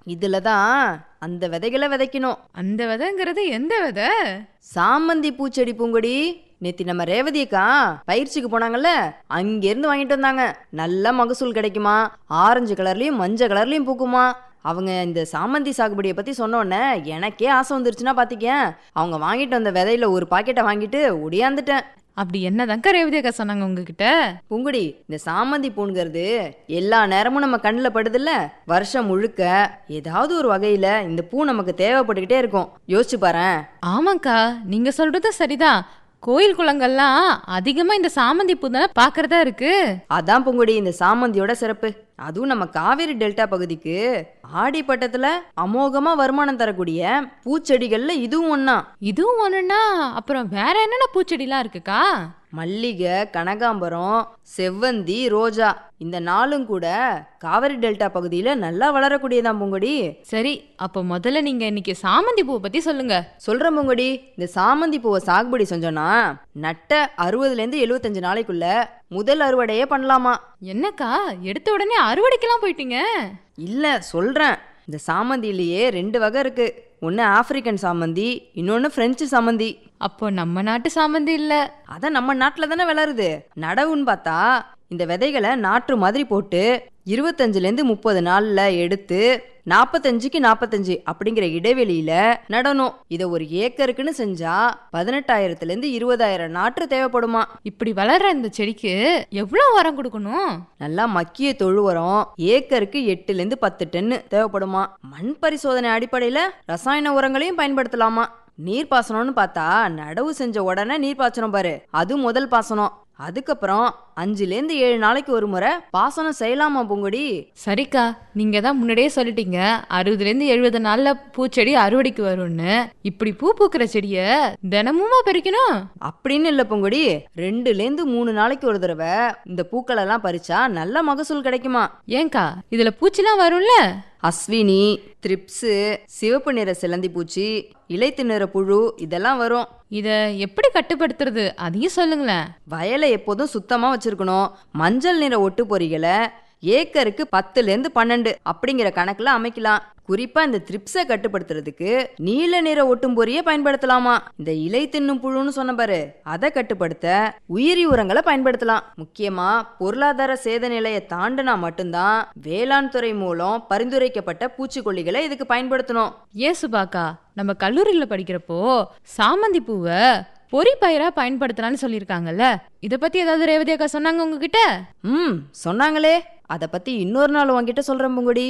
இதுல தான் அந்த விதைகளை விதைக்கணும் அந்த விதைங்கிறது எந்த விதை சாமந்தி பூச்செடி பூங்கொடி நேத்தி நம்ம ரேவதி அக்கா பயிற்சிக்கு போனாங்கல்ல அங்கிருந்து வாங்கிட்டு வந்தாங்க நல்ல மகசூல் கிடைக்குமா ஆரஞ்சு கலர்லயும் மஞ்சள் கலர்லயும் பூக்குமா அவங்க இந்த சாமந்தி சாகுபடியை பத்தி சொன்ன உடனே எனக்கே ஆசை வந்துருச்சுன்னா பாத்திக்க அவங்க வாங்கிட்டு வந்த விதையில ஒரு பாக்கெட்டை வாங்கிட்டு ஒடியாந்துட்டேன் அப்படி என்னதான்க்கா ரேவதி அக்கா சொன்னாங்க உங்ககிட்ட பூங்குடி இந்த சாமந்தி பூங்கிறது எல்லா நேரமும் நம்ம கண்ணில் படுதில்ல வருஷம் முழுக்க ஏதாவது ஒரு வகையில இந்த பூ நமக்கு தேவைப்பட்டுக்கிட்டே இருக்கும் யோசிச்சு பாரேன் ஆமாக்கா நீங்க சொல்றது சரிதான் கோயில் குளங்கள்லாம் அதிகமா இந்த சாமந்தி பூ தானே பாக்குறதா இருக்கு அதான் பூங்குடி இந்த சாமந்தியோட சிறப்பு அதுவும் நம்ம காவேரி டெல்டா பகுதிக்கு ஆடி பட்டத்துல அமோகமா வருமானம் தரக்கூடிய பூச்செடிகள்ல இதுவும் ஒண்ணா இதுவும் ஒண்ணுன்னா அப்புறம் வேற என்னென்ன பூச்செடிலாம் இருக்குக்கா மல்லிகை கனகாம்பரம் செவ்வந்தி ரோஜா இந்த நாளும் கூட காவிரி டெல்டா பகுதியில நல்லா வளரக்கூடியதான் பூங்குடி சரி அப்போ முதல்ல நீங்க இன்னைக்கு சாமந்தி பூ பத்தி சொல்லுங்க சொல்றேன் பூங்குடி இந்த சாமந்தி பூவை சாகுபடி செஞ்சோன்னா நட்ட அறுபதுல இருந்து எழுபத்தஞ்சு நாளைக்குள்ள முதல் அறுவடையே பண்ணலாமா என்னக்கா எடுத்த உடனே அறுவடைக்கெல்லாம் போயிட்டீங்க இல்ல சொல்றேன் இந்த சாமந்தியிலேயே ரெண்டு வகை இருக்கு ஒன்று ஆப்பிரிக்கன் சாமந்தி இன்னொன்று பிரெஞ்சு சாமந்தி அப்போ நம்ம நாட்டு சாமந்தி இல்ல அதான் நம்ம நாட்டில் தானே வளருது நடவுன்னு பார்த்தா இந்த விதைகளை நாற்று மாதிரி போட்டு இருபத்தஞ்சுலேருந்து முப்பது நாளில் எடுத்து நாற்பத்தஞ்சுக்கு நாற்பத்தஞ்சு அப்படிங்கிற இடைவெளியில நடணும் இதை ஒரு ஏக்கருக்குன்னு செஞ்சா பதினெட்டாயிரத்துலேருந்து இருபதாயிரம் நாற்று தேவைப்படுமா இப்படி வளர்ற இந்த செடிக்கு எவ்வளவு உரம் கொடுக்கணும் நல்லா மக்கிய தொழு உரம் ஏக்கருக்கு எட்டுலேருந்து பத்து டன்னு தேவைப்படுமா மண் பரிசோதனை அடிப்படையில் ரசாயன உரங்களையும் பயன்படுத்தலாமா நீர்ப்பாசனம்னு பார்த்தா நடவு செஞ்ச உடனே நீர் பாய்ச்சணும் பாரு அது முதல் பாசனம் அதுக்கப்புறம் அஞ்சுலேருந்து ஏழு நாளைக்கு ஒரு முறை பாசனம் செய்யலாமா பூங்கொடி சரிக்கா நீங்க தான் முன்னாடியே சொல்லிட்டீங்க அறுபதுல இருந்து எழுபது நாள்ல பூச்செடி அறுவடைக்கு வரும்னு இப்படி பூ பூக்கிற செடிய தினமுமா பறிக்கணும் அப்படின்னு இல்லை பூங்கொடி ரெண்டுலேருந்து மூணு நாளைக்கு ஒரு தடவை இந்த பூக்களெல்லாம் பறிச்சா நல்ல மகசூல் கிடைக்குமா ஏங்கா இதுல பூச்சிலாம் வரும்ல அஸ்வினி த்ரிப்ஸு சிவப்பு நிற சிலந்தி பூச்சி இலைத்து நிற புழு இதெல்லாம் வரும் இத எப்படி கட்டுப்படுத்துறது அதையும் சொல்லுங்களேன் வயலை எப்போதும் சுத்தமாக வச்சிருக்கணும் மஞ்சள் நிற ஒட்டு பொறிகளை ஏக்கருக்கு பத்துலேருந்து பன்னெண்டு அப்படிங்கிற கணக்கில் அமைக்கலாம் குறிப்பா இந்த த்ரிப்ஸை கட்டுப்படுத்துறதுக்கு நீல நிற ஒட்டும் பொறியை பயன்படுத்தலாமா இந்த இலை தின்னும் புழுன்னு சொன்ன பாரு அதை கட்டுப்படுத்த உயிரி உரங்களை பயன்படுத்தலாம் முக்கியமா பொருளாதார சேத நிலையை தாண்டினா மட்டும்தான் வேளாண் துறை மூலம் பரிந்துரைக்கப்பட்ட பூச்சிக்கொல்லிகளை இதுக்கு பயன்படுத்தணும் ஏன் சுபாக்கா நம்ம கல்லூரியில படிக்கிறப்போ சாமந்தி பூவை பொறி பயிரா பயன்படுத்தலாம்னு சொல்லியிருக்காங்கல்ல இத பத்தி ஏதாவது ரேவதி அக்கா சொன்னாங்க உங்ககிட்ட ம் சொன்னாங்களே அதை பத்தி இன்னொரு நாள் உங்ககிட்ட சொல்றேன் பூங்குடி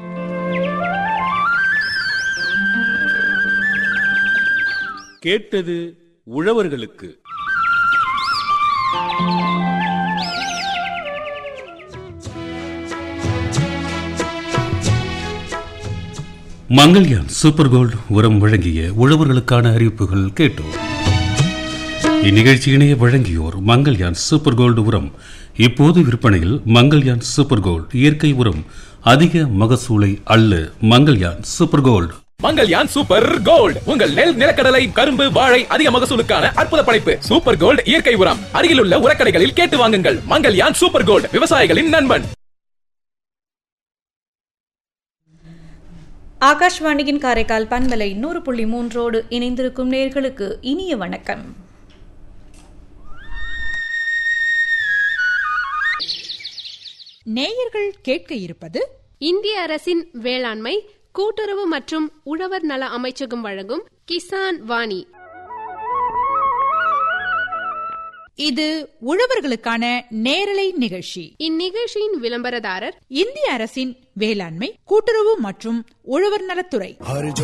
கேட்டது உழவர்களுக்கு மங்கள்யான் சூப்பர் கோல்டு உரம் வழங்கிய உழவர்களுக்கான அறிவிப்புகள் கேட்டோம் இந்நிகழ்ச்சியினை வழங்கியோர் மங்கள்யான் சூப்பர் கோல்டு உரம் இப்போது விற்பனையில் மங்கள்யான் சூப்பர் கோல்டு இயற்கை உரம் அதிக மகசூலை அல்ல Mangalyaan super gold Mangalyaan super gold உங்கள் நெல் நிலக்கடலை கரும்பு வாழை அதிக மகசூலுக்கான அற்புத படைப்பு சூப்பர் கோல்ட் இயற்கை உரம் அருகிலுள்ள உரக்கடைகளில் கேட்டு வாங்குங்கள் மங்கல்யான் சூப்பர் கோல்ட் விவசாயிகளின் நண்பன் ஆகாஷ்வாணியின் காரைக்கால் பண்பலை நூறு புள்ளி மூன்றோடு இணைந்திருக்கும் நேர்களுக்கு இனிய வணக்கம் நேயர்கள் கேட்க இருப்பது இந்திய அரசின் வேளாண்மை கூட்டுறவு மற்றும் உழவர் நல அமைச்சகம் வழங்கும் கிசான் வாணி இது உழவர்களுக்கான நேரலை நிகழ்ச்சி இந்நிகழ்ச்சியின் விளம்பரதாரர் இந்திய அரசின் வேளாண்மை கூட்டுறவு மற்றும் உழவர் நலத்துறை हर